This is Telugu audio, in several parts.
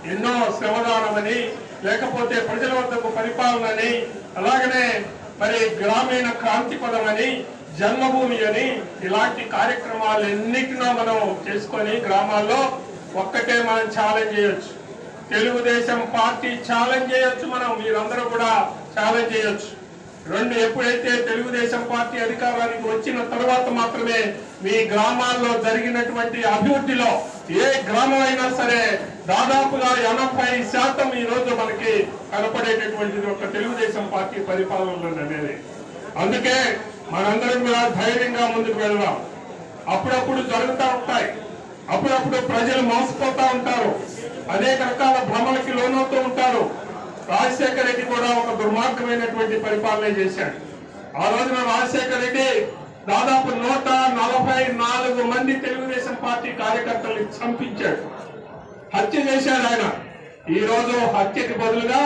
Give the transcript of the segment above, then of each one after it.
ఎన్నో శ్రమదానమని లేకపోతే ప్రజల వద్దకు పరిపాలనని అలాగనే మరి గ్రామీణ క్రాంతి పదమని జన్మభూమి అని ఇలాంటి కార్యక్రమాలు ఎన్నిటినో మనం చేసుకొని గ్రామాల్లో ఒక్కటే మనం ఛాలెంజ్ చేయొచ్చు తెలుగుదేశం పార్టీ ఛాలెంజ్ చేయొచ్చు మనం మీరందరూ కూడా ఛాలెంజ్ చేయొచ్చు రెండు ఎప్పుడైతే తెలుగుదేశం పార్టీ అధికారానికి వచ్చిన తర్వాత మాత్రమే మీ గ్రామాల్లో జరిగినటువంటి అభివృద్ధిలో ఏ గ్రామం అయినా సరే దాదాపుగా ఎనభై శాతం ఈ రోజు మనకి కనపడేటటువంటిది ఒక తెలుగుదేశం పార్టీ పరిపాలనలో అనేది అందుకే మనందరం కూడా ధైర్యంగా ముందుకు వెళ్దాం అప్పుడప్పుడు జరుగుతూ ఉంటాయి అప్పుడప్పుడు ప్రజలు మోసపోతా ఉంటారు అనేక రకాల భ్రమలకి లోనవుతూ ఉంటారు రాజశేఖర రెడ్డి కూడా ఒక దుర్మార్గమైనటువంటి పరిపాలన చేశాడు ఆ రోజున రాజశేఖర రెడ్డి దాదాపు నూట నలభై నాలుగు మంది తెలుగుదేశం పార్టీ కార్యకర్తల్ని చంపించాడు హత్య చేశాడు ఆయన ఈ రోజు హత్యకి బదులుగా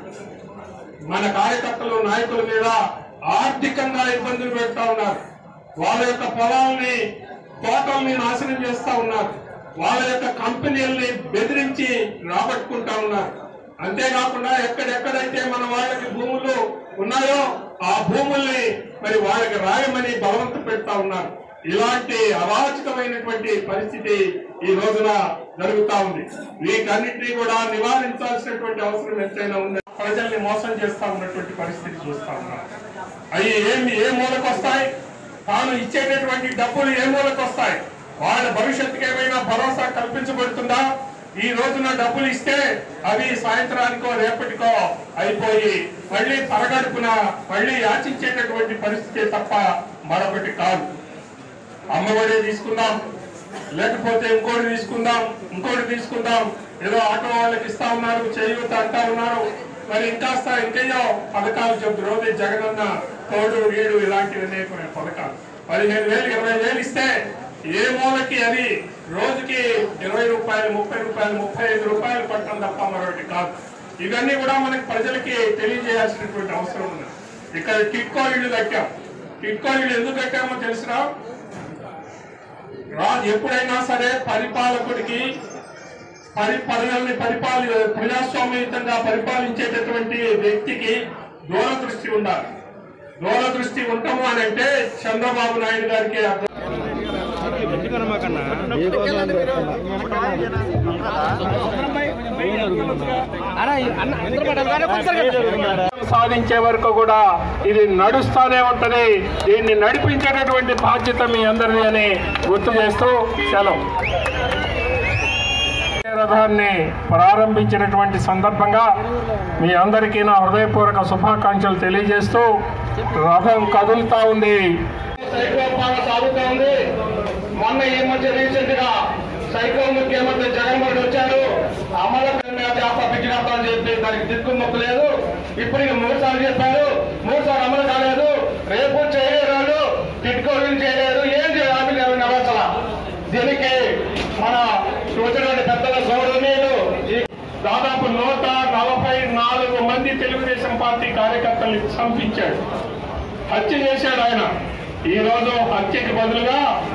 మన కార్యకర్తలు నాయకుల మీద ఆర్థికంగా ఇబ్బందులు పెడతా ఉన్నారు వాళ్ళ యొక్క పొలాల్ని తోటల్ని నాశనం చేస్తా ఉన్నారు వాళ్ళ యొక్క కంపెనీల్ని బెదిరించి రాబట్టుకుంటా ఉన్నారు అంతేకాకుండా ఎక్కడెక్కడైతే మన వాళ్ళకి భూములు ఉన్నాయో ఆ భూముల్ని మరి వాళ్ళకి రాయమని బలవంత పెడతా ఉన్నారు ఇలాంటి అవాచకమైనటువంటి పరిస్థితి ఈ రోజున జరుగుతా ఉంది వీటన్నిటినీ కూడా నివారించాల్సినటువంటి అవసరం ఎంతైనా ఉంది ప్రజల్ని మోసం చేస్తా ఉన్నటువంటి పరిస్థితి చూస్తా ఉన్నారు అవి ఏమి ఏ మూలకు వస్తాయి తాను ఇచ్చేటటువంటి డబ్బులు ఏ మూలకు వస్తాయి వాళ్ళ భవిష్యత్తుకి ఏమైనా భరోసా కల్పించబడుతుందా ఈ రోజున డబ్బులు ఇస్తే అవి సాయంత్రానికో రేపటికో అయిపోయి మళ్ళీ పరగడుపున మళ్ళీ యాచించేటటువంటి పరిస్థితి తప్ప మరొకటి కాదు అమ్మఒడి తీసుకుందాం లేకపోతే ఇంకోటి తీసుకుందాం ఇంకోటి తీసుకుందాం ఏదో ఆటో వాళ్ళకి ఇస్తా ఉన్నారు చేయూత అంటా ఉన్నారు మరి ఇంకాస్త ఇంకేయో పథకాలు చెబుతు రోజు జగనన్న తోడు రీడు ఇలాంటివి అనేకమైన పథకాలు పదిహేను వేలు ఇరవై వేలు ఇస్తే ఏ మూలకి అది రోజుకి ఇరవై రూపాయలు ముప్పై రూపాయలు ముప్పై ఐదు రూపాయలు పట్టడం తప్ప మరొకటి కాదు ఇవన్నీ కూడా మనకి ప్రజలకి తెలియజేయాల్సినటువంటి అవసరం ఉంది ఇక్కడ టిట్కో ఇల్లు కట్టాం టిట్కో ఇల్లు ఎందుకు కట్టామో తెలుసురా రా ఎప్పుడైనా సరే పరిపాలకుడికి పరిపాలనని పరిపాలి ప్రజాస్వామ్యయుతంగా పరిపాలించేటటువంటి వ్యక్తికి దూరదృష్టి ఉండాలి దూరదృష్టి ఉండటము అని అంటే చంద్రబాబు నాయుడు గారికి అర్థం సాధించే వరకు కూడా ఇది నడుస్తానే ఉంటది దీన్ని నడిపించేటటువంటి బాధ్యత మీ అందరిది అని గుర్తు చేస్తూ సెలవు రథాన్ని ప్రారంభించినటువంటి సందర్భంగా మీ అందరికీ నా హృదయపూర్వక శుభాకాంక్షలు తెలియజేస్తూ రథం కదులుతా ఉంది సైకో పాలన సాగుతా ఉంది మొన్న ఈ మధ్య రీసెంట్ గా సైకో ముఖ్యమంత్రి జగన్మోహన్ రెడ్డి వచ్చారు అమలు అని చెప్పి దానికి దిక్కు మొక్కు లేదు ఇప్పుడు ఇక మూడు సార్లు చెప్పారు మూడు సార్లు అమలు కాలేదు రేపు చేయలేరు టిట్కో చేయలేరు ఏం చేయాలి నడవచ్చలా దీనికి మన వచ్చినటువంటి పెద్దల గౌరవనీయులు ఈ దాదాపు నూట నలభై నాలుగు మంది తెలుగుదేశం పార్టీ కార్యకర్తల్ని చంపించాడు హత్య చేశాడు ఆయన ఈ రోజు హత్యకి బదులుగా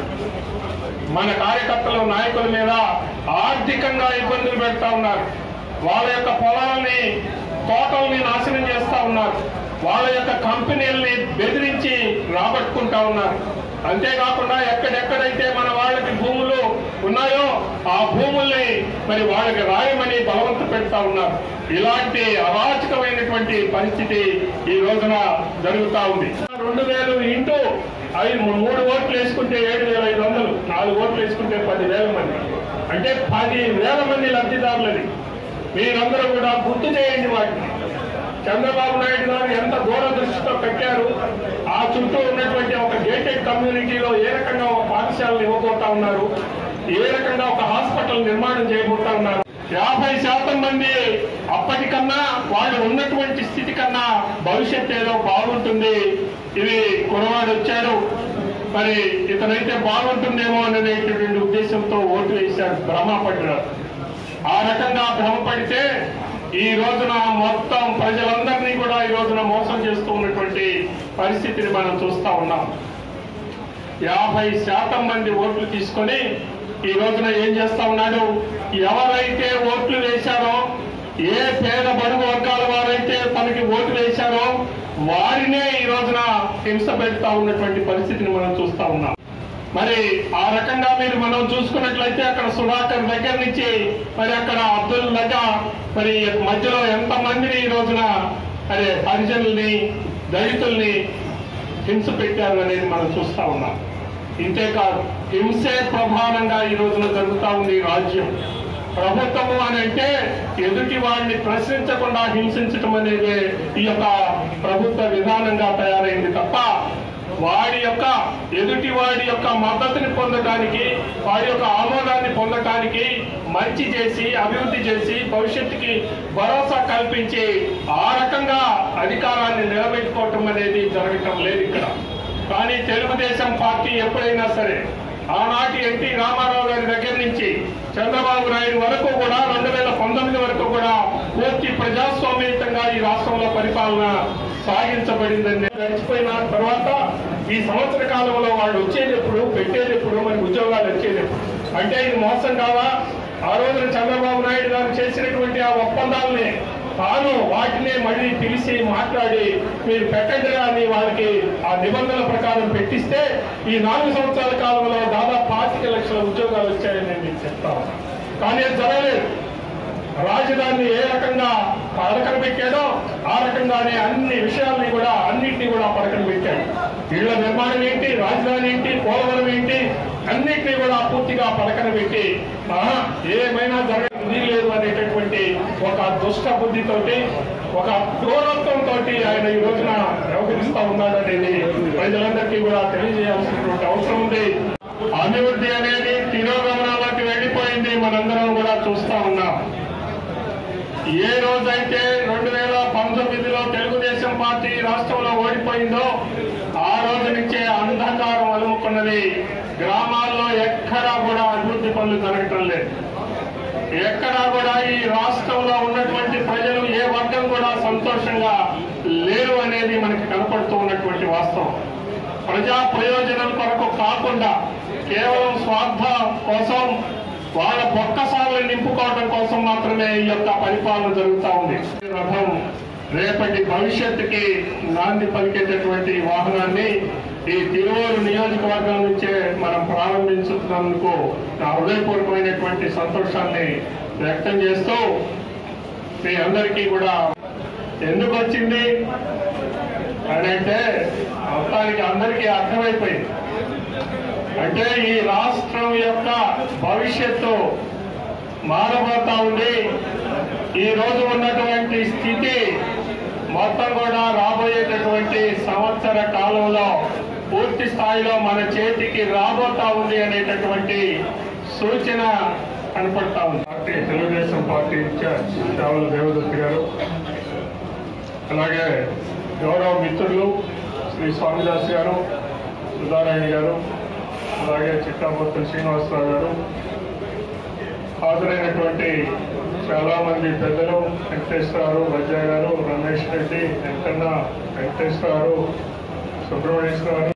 మన కార్యకర్తలు నాయకుల మీద ఆర్థికంగా ఇబ్బందులు పెడతా ఉన్నారు వాళ్ళ యొక్క పొలాలని తోటల్ని నాశనం చేస్తా ఉన్నారు వాళ్ళ యొక్క కంపెనీల్ని బెదిరించి రాబట్టుకుంటా ఉన్నారు అంతేకాకుండా ఎక్కడెక్కడైతే మన వాళ్ళకి భూములు ఉన్నాయో ఆ భూముల్ని మరి వాళ్ళకి రాయమని బలవంత పెడతా ఉన్నారు ఇలాంటి అవాచకమైనటువంటి పరిస్థితి ఈ రోజున జరుగుతా ఉంది రెండు వేలు ఇంటూ ఐదు మూడు ఓట్లు వేసుకుంటే ఏడు వేల ఐదు వందలు నాలుగు ఓట్లు వేసుకుంటే పది వేల మంది అంటే పది వేల మంది లబ్ధిదారులని మీరందరూ కూడా గుర్తు చేయండి వాటిని చంద్రబాబు నాయుడు గారు ఎంత దూరదృష్టితో పెట్టారు ఆ చుట్టూ ఉన్నటువంటి ఒక గేటెడ్ కమ్యూనిటీలో ఏ రకంగా ఒక పాఠశాలను ఇవ్వబోతా ఉన్నారు ఏ రకంగా ఒక హాస్పిటల్ నిర్మాణం చేయబోతా ఉన్నారు యాభై శాతం మంది అప్పటికన్నా వాళ్ళు ఉన్నటువంటి స్థితి కన్నా భవిష్యత్ ఏదో బాగుంటుంది ఇది కురవాడు వచ్చాడు మరి ఇతనైతే బాగుంటుందేమో అనేటువంటి ఉద్దేశంతో ఓటు వేశారు భ్రమపడ్డారు ఆ రకంగా భ్రమపడితే ఈ రోజున మొత్తం ప్రజలందరినీ కూడా ఈ రోజున మోసం చేస్తూ ఉన్నటువంటి పరిస్థితిని మనం చూస్తా ఉన్నాం యాభై శాతం మంది ఓట్లు తీసుకొని ఈ రోజున ఏం చేస్తా ఉన్నాడు ఎవరైతే ఓట్లు వేశారో ఏ పేద బడుగు వర్గాల వారైతే తనకి ఓటు వేశారో వారినే ఈ రోజున హింస పెడతా ఉన్నటువంటి పరిస్థితిని మనం చూస్తా ఉన్నాం మరి ఆ రకంగా మీరు మనం చూసుకున్నట్లయితే అక్కడ సుధాకర్ దగ్గర నుంచి మరి అక్కడ అబ్దుల్ దగ్గర మరి మధ్యలో ఎంత మందిని ఈ రోజున మరి హరిజనుల్ని దళితుల్ని హింస పెట్టారు అనేది మనం చూస్తా ఉన్నాం ఇంతేకాదు హింసే ప్రధానంగా ఈ రోజున జరుగుతా ఉంది ఈ రాజ్యం ప్రభుత్వము అని అంటే ఎదుటి వాడిని ప్రశ్నించకుండా హింసించటం అనేది ఈ యొక్క ప్రభుత్వ విధానంగా తయారైంది తప్ప వాడి యొక్క ఎదుటి వాడి యొక్క మద్దతుని పొందటానికి వాడి యొక్క ఆమోదాన్ని పొందటానికి మంచి చేసి అభివృద్ధి చేసి భవిష్యత్తుకి భరోసా కల్పించి ఆ రకంగా అధికారాన్ని నిలబెట్టుకోవటం అనేది జరగటం లేదు ఇక్కడ కానీ తెలుగుదేశం పార్టీ ఎప్పుడైనా సరే ఆనాటి ఎన్టీ రామారావు గారి దగ్గర నుంచి చంద్రబాబు నాయుడు వరకు కూడా రెండు వేల పంతొమ్మిది వరకు కూడా పూర్తి ప్రజాస్వామ్యయుతంగా ఈ రాష్ట్రంలో పరిపాలన సాగించబడిందని గడిచిపోయిన తర్వాత ఈ సంవత్సర కాలంలో వాళ్ళు వచ్చేటప్పుడు పెట్టేటప్పుడు మనకి ఉద్యోగాలు వచ్చేటప్పుడు అంటే ఇది మోసం కాదా ఆ రోజున చంద్రబాబు నాయుడు గారు చేసినటువంటి ఆ ఒప్పందాలని తాను వాటినే మళ్ళీ పిలిచి మాట్లాడి మీరు పెట్టండి అని వాళ్ళకి ఆ నిబంధనల ప్రకారం పెట్టిస్తే ఈ నాలుగు సంవత్సరాల కాలంలో దాదాపు పాతిక లక్షల ఉద్యోగాలు వచ్చాయని నేను మీకు చెప్తాను కానీ అది జరగలేదు రాజధానిని ఏ రకంగా పడకన పెట్టాడో ఆ రకంగానే అన్ని విషయాల్ని కూడా అన్నింటినీ కూడా పడకన పెట్టాడు ఇళ్ల నిర్మాణం ఏంటి రాజధాని ఏంటి పోలవరం ఏంటి అన్నింటినీ కూడా పూర్తిగా పడకన పెట్టి ఆహా, ఏమైనా జరగదు లేదు అనేటటువంటి ఒక దుష్ట బుద్ధితోటి ఒక క్రూరత్వంతో ఆయన ఈ రోజున వ్యవహరిస్తా ఉన్నాడు అనేది ప్రజలందరికీ కూడా తెలియజేయాల్సినటువంటి అవసరం ఉంది అభివృద్ధి అనేది తిరోగమనంలోకి వెళ్ళిపోయింది మనందరం కూడా చూస్తా ఉన్నాం ఏ రోజైతే రెండు వేల పంతొమ్మిదిలో తెలుగుదేశం పార్టీ రాష్ట్రంలో ఓడిపోయిందో ఆ రోజు నుంచే అంధకారం అలుముకున్నది గ్రామాల్లో ఎక్కడా కూడా అభివృద్ధి పనులు జరగటం లేదు ఎక్కడా కూడా ఈ రాష్ట్రంలో ఉన్నటువంటి ప్రజలు ఏ వర్గం కూడా సంతోషంగా లేరు అనేది మనకి కనపడుతూ ఉన్నటువంటి వాస్తవం ప్రజా ప్రయోజనం కొరకు కాకుండా కేవలం స్వార్థ కోసం వాళ్ళ బొక్కసాలను నింపుకోవడం కోసం మాత్రమే ఈ యొక్క పరిపాలన జరుగుతూ ఉంది రథం రేపటి భవిష్యత్తుకి నాంది పలికేటటువంటి వాహనాన్ని ఈ తిరువూరు నియోజకవర్గం నుంచే మనం ప్రారంభించుతున్నందుకు నా హృదయపూర్వకమైనటువంటి సంతోషాన్ని వ్యక్తం చేస్తూ మీ అందరికీ కూడా ఎందుకు వచ్చింది అని అంటే మొత్తానికి అందరికీ అర్థమైపోయింది అంటే ఈ రాష్ట్రం యొక్క భవిష్యత్తు మారబోతా ఉంది ఈ రోజు ఉన్నటువంటి స్థితి మొత్తం కూడా రాబోయేటటువంటి సంవత్సర కాలంలో పూర్తి స్థాయిలో మన చేతికి రాబోతా ఉంది అనేటటువంటి సూచన కనపడతా ఉంది party Telugu Desam party in-charge Chavala Devadatti గారు అలాగే గౌరవ మిత్రులు శ్రీ స్వామిదాస్ గారు సుధారాయణ గారు అలాగే చిట్టాపత్తుల శ్రీనివాసరావు గారు హాజరైనటువంటి చాలా మంది పెద్దలు వెంకటేశ్వరరావు వజ్జా గారు రమేష్ రెడ్డి వెంకన్న వెంకటేశ్వరరావు సుబ్రహ్మణ్యేశ్వరరావు